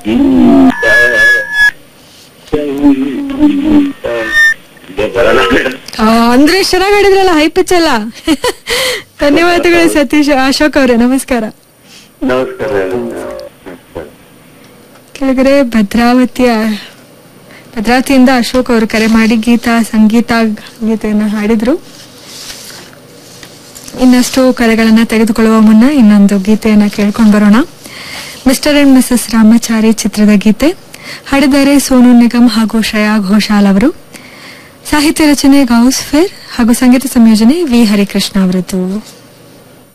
ಗೀತ ಸಂಗೀತ ಇದೆ ಬರಲ್ಲ ಮೇಡಮ್ ಆ, ಅಂದ್ರೆ ಎಷ್ಟ್ ಚೆನ್ನಾಗ್ ಹಾಡಿದ್ರಲ್ಲ ಹೈ ಪಿಚ್ ಅಲ್ಲ ಧನ್ಯವಾದಗಳು ಸತೀಶ್ ಅಶೋಕ್ ಅವರೇ ನಮಸ್ಕಾರ ನಮಸ್ಕಾರ ಮೇಡಮ್ ನಮಸ್ಕಾರ ಕೆಳಗಡೆ ಭದ್ರಾವತಿಯ ಭದ್ರಾವತಿಯಿಂದ ಅಶೋಕ್ ಅವರು ಕರೆ ಮಾಡಿ ಗೀತ ಸಂಗೀತ ಗೀತೆಯನ್ನು ಹಾಡಿದ್ರು ಇನ್ನಷ್ಟು ಕರೆಗಳನ್ನ ತೆಗೆದುಕೊಳ್ಳುವ ಮುನ್ನ ಇನ್ನೊಂದು ಗೀತೆಯನ್ನ ಕೇಳ್ಕೊಂಡು ಬರೋಣ ಮಿಸ್ಟರ್ ಅಂಡ್ ಮಿಸಸ್ ರಾಮಚಾರಿ ಚಿತ್ರದ ಗೀತೆ ಹಾಡಿದ್ದಾರೆ ಸೋನು ನಿಗಮ್ ಹಾಗೂ ಶ್ರೇಯಾ ಘೋಷಾಲ್ ಅವರು ಸಾಹಿತ್ಯ ರಚನೆ ಗೌಸ್ ಫೇರ್ ಹಾಗೂ ಸಂಗೀತ ಸಂಯೋಜನೆ ವಿ ಹರಿಕೃಷ್ಣ ಅವರದ್ದು